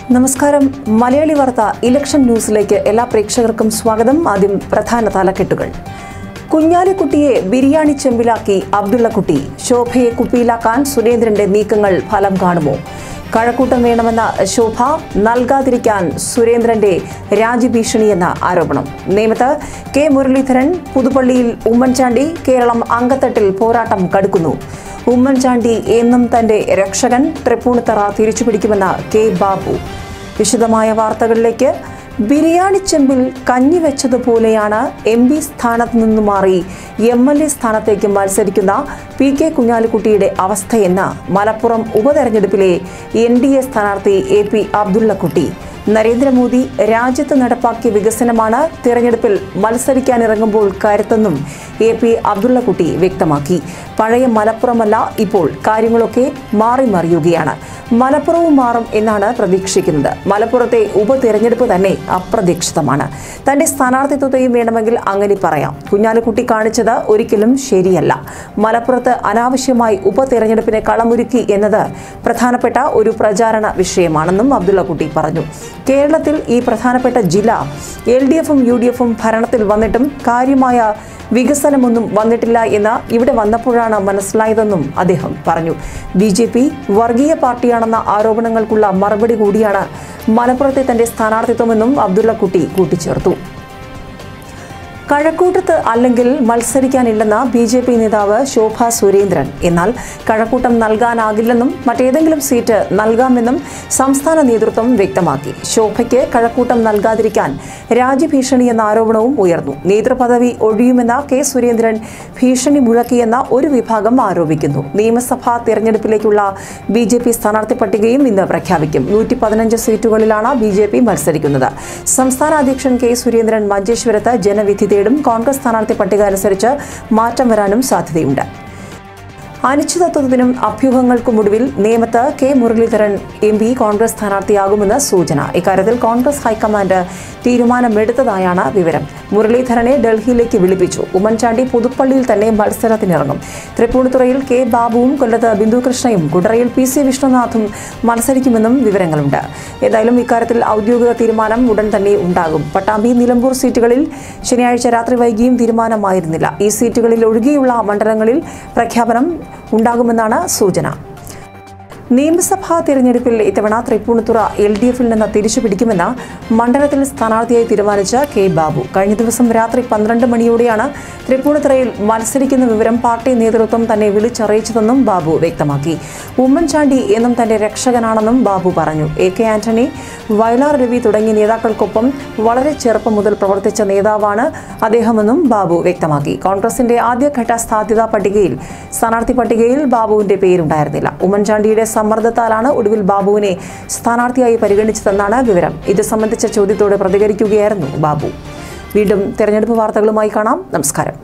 നമസ്കാരം മലയാളി വാർത്ത ഇലക്ഷൻ ന്യൂസിലേക്ക് എല്ലാ പ്രേക്ഷകർക്കും സ്വാഗതം ആദ്യം പ്രധാന തലക്കെട്ടുകൾ കുഞ്ഞാലിക്കുട്ടിയെ ബിരിയാണി ചെമ്പിലാക്കി അബ്ദുള്ളക്കുട്ടി ശോഭയെ കുപ്പിയിലാക്കാൻ സുരേന്ദ്രന്റെ നീക്കങ്ങൾ ഫലം കാണുമോ കഴക്കൂട്ടം വേണമെന്ന ശോഭ നൽകാതിരിക്കാൻ സുരേന്ദ്രന്റെ രാജ്യഭീഷണിയെന്ന ആരോപണം നേമത്ത് കെ മുരളീധരൻ പുതുപ്പള്ളിയിൽ ഉമ്മൻചാണ്ടി കേരളം അങ്കത്തട്ടിൽ പോരാട്ടം കടുക്കുന്നു ഉമ്മൻചാണ്ടി എന്നും തന്റെ രക്ഷകൻ തൃപ്പൂണിത്തറ തിരിച്ചുപിടിക്കുമെന്ന കെ ബാബു വിശദമായ വാർത്തകളിലേക്ക് ബിരിയാണി ചെമ്പിൽ കഞ്ഞി വെച്ചതുപോലെയാണ് എം പി സ്ഥാനത്ത് നിന്ന് മാറി എം എൽ എ സ്ഥാനത്തേക്ക് മത്സരിക്കുന്ന പി കെ കുഞ്ഞാലിക്കുട്ടിയുടെ അവസ്ഥയെന്ന് മലപ്പുറം ഉപതെരഞ്ഞെടുപ്പിലെ എൻ ഡി എ സ്ഥാനാർത്ഥി എ പി അബ്ദുള്ളക്കുട്ടി നരേന്ദ്രമോദി രാജ്യത്ത് നടപ്പാക്കിയ വികസനമാണ് തിരഞ്ഞെടുപ്പിൽ മത്സരിക്കാനിറങ്ങുമ്പോൾ കരുത്തെന്നും എ പി അബ്ദുള്ളക്കുട്ടി വ്യക്തമാക്കി പഴയ മലപ്പുറമല്ല ഇപ്പോൾ കാര്യങ്ങളൊക്കെ മാറി മറിയുകയാണ് മലപ്പുറവും മാറും എന്നാണ് പ്രതീക്ഷിക്കുന്നത് മലപ്പുറത്തെ ഉപതെരഞ്ഞെടുപ്പ് തന്നെ അപ്രതീക്ഷിതമാണ് തന്റെ സ്ഥാനാർത്ഥിത്വത്തെയും വേണമെങ്കിൽ അങ്ങനെ പറയാം കുഞ്ഞാലിക്കുട്ടി കാണിച്ചത് ഒരിക്കലും ശരിയല്ല മലപ്പുറത്ത് അനാവശ്യമായി ഉപതെരഞ്ഞെടുപ്പിനെ കളമൊരുക്കി എന്നത് പ്രധാനപ്പെട്ട ഒരു പ്രചാരണ വിഷയമാണെന്നും അബ്ദുള്ളക്കുട്ടി പറഞ്ഞു കേരളത്തിൽ ഈ പ്രധാനപ്പെട്ട ജില്ല എൽ ഡി എഫും യു ഡി എഫും ഭരണത്തിൽ വന്നിട്ടും കാര്യമായ വികസനമൊന്നും വന്നിട്ടില്ല എന്ന് ഇവിടെ വന്നപ്പോഴാണ് മനസ്സിലായതെന്നും അദ്ദേഹം പറഞ്ഞു ബി ജെ പി വർഗീയ പാർട്ടിയാണെന്ന ആരോപണങ്ങൾക്കുള്ള മറുപടി കൂടിയാണ് മലപ്പുറത്തെ തന്റെ സ്ഥാനാർത്ഥിത്വമെന്നും അബ്ദുള്ളക്കുട്ടി കൂട്ടിച്ചേർത്തു കഴക്കൂട്ടത്ത് അല്ലെങ്കിൽ മത്സരിക്കാനില്ലെന്ന ബി ജെ പി നേതാവ് ശോഭ സുരേന്ദ്രൻ എന്നാൽ കഴക്കൂട്ടം നൽകാനാകില്ലെന്നും മറ്റേതെങ്കിലും സീറ്റ് നൽകാമെന്നും സംസ്ഥാന നേതൃത്വം വ്യക്തമാക്കി ശോഭയ്ക്ക് കഴക്കൂട്ടം നൽകാതിരിക്കാൻ രാജ്യഭീഷണി എന്ന ആരോപണവും ഉയർന്നു നേതൃപദവി ഒഴിയുമെന്ന കെ സുരേന്ദ്രൻ ഭീഷണി മുഴക്കിയെന്ന ഒരു വിഭാഗം ആരോപിക്കുന്നു നിയമസഭാ തിരഞ്ഞെടുപ്പിലേക്കുള്ള ബി ജെ പി സ്ഥാനാർത്ഥി പട്ടികയും ഇന്ന് പ്രഖ്യാപിക്കും നൂറ്റി പതിനഞ്ച് സീറ്റുകളിലാണ് ബി ജെ പി മത്സരിക്കുന്നത് സംസ്ഥാന അധ്യക്ഷൻ കെ സുരേന്ദ്രൻ മഞ്ചേശ്വരത്ത് ജനവിധി തേടും കോൺഗ്രസ് സ്ഥാനാർത്ഥി പട്ടിക അനുസരിച്ച് മാറ്റം വരാനും സാധ്യതയുണ്ട് അനിശ്ചിതത്വത്തിനും അഭ്യൂഹങ്ങൾക്കുമൊടുവിൽ നേമത്ത് K Muraleedharan M P Congress സ്ഥാനാർത്ഥിയാകുമെന്ന് സൂചന ഇക്കാര്യത്തിൽ കോൺഗ്രസ് ഹൈക്കമാൻഡ് തീരുമാനമെടുത്തതായാണ് വിവരം മുരളീധരനെ ഡൽഹിയിലേക്ക് വിളിപ്പിച്ചു ഉമ്മൻചാണ്ടി പുതുപ്പള്ളിയിൽ തന്നെ മത്സരത്തിനിറങ്ങും തൃപ്പൂണിത്തുറയിൽ കെ ബാബുവും കൊല്ലത്ത് ബിന്ദുകൃഷ്ണയും കുടറയിൽ പി സി വിഷ്ണുനാഥും മത്സരിക്കുമെന്നും വിവരങ്ങളുണ്ട് ഏതായാലും ഇക്കാര്യത്തിൽ ഔദ്യോഗിക തീരുമാനം ഉടൻ തന്നെ ഉണ്ടാകും പട്ടാമ്പി നിലമ്പൂർ സീറ്റുകളിൽ ശനിയാഴ്ച രാത്രി വൈകിയും തീരുമാനമായിരുന്നില്ല ഈ സീറ്റുകളിൽ ഒഴികെയുള്ള മണ്ഡലങ്ങളിൽ പ്രഖ്യാപനം ഉണ്ടാകുമെന്നാണ് സൂചന നിയമസഭാ തിരഞ്ഞെടുപ്പിൽ ഇത്തവണ തൃപ്പൂണിത്തുറ എൽ ഡി എഫിൽ നിന്ന് തിരിച്ചു പിടിക്കുമെന്ന് മണ്ഡലത്തിൽ സ്ഥാനാർത്ഥിയായി തീരുമാനിച്ച കെ ബാബു കഴിഞ്ഞ ദിവസം രാത്രി പന്ത്രണ്ട് മണിയോടെയാണ് തൃപ്പൂണിത്തുറയിൽ മത്സരിക്കുന്ന വിവരം പാർട്ടി നേതൃത്വം തന്നെ വിളിച്ചറിയിച്ചതെന്നും ബാബു വ്യക്തമാക്കി ഉമ്മൻചാണ്ടി എന്നും തന്റെ രക്ഷകനാണെന്നും ബാബു പറഞ്ഞു എ കെ ആന്റണി വയലാർ രവി തുടങ്ങിയ നേതാക്കൾക്കൊപ്പം വളരെ ചെറുപ്പം മുതൽ പ്രവർത്തിച്ച നേതാവാണ് അദ്ദേഹമെന്നും ബാബു വ്യക്തമാക്കി കോൺഗ്രസിന്റെ ആദ്യഘട്ട സാധ്യതാ പട്ടികയിൽ സ്ഥാനാർത്ഥി പട്ടികയിൽ ബാബുവിന്റെ പേരുണ്ടായിരുന്നില്ല ഉമ്മൻചാണ്ടിയുടെ സമ്മർദ്ദത്താലാണ് ഒടുവിൽ ബാബുവിനെ സ്ഥാനാർത്ഥിയായി പരിഗണിച്ചതെന്നാണ് വിവരം ഇത് സംബന്ധിച്ച ചോദ്യത്തോട് പ്രതികരിക്കുകയായിരുന്നു ബാബു വീണ്ടും തെരഞ്ഞെടുപ്പ് വാർത്തകളുമായി കാണാം നമസ്കാരം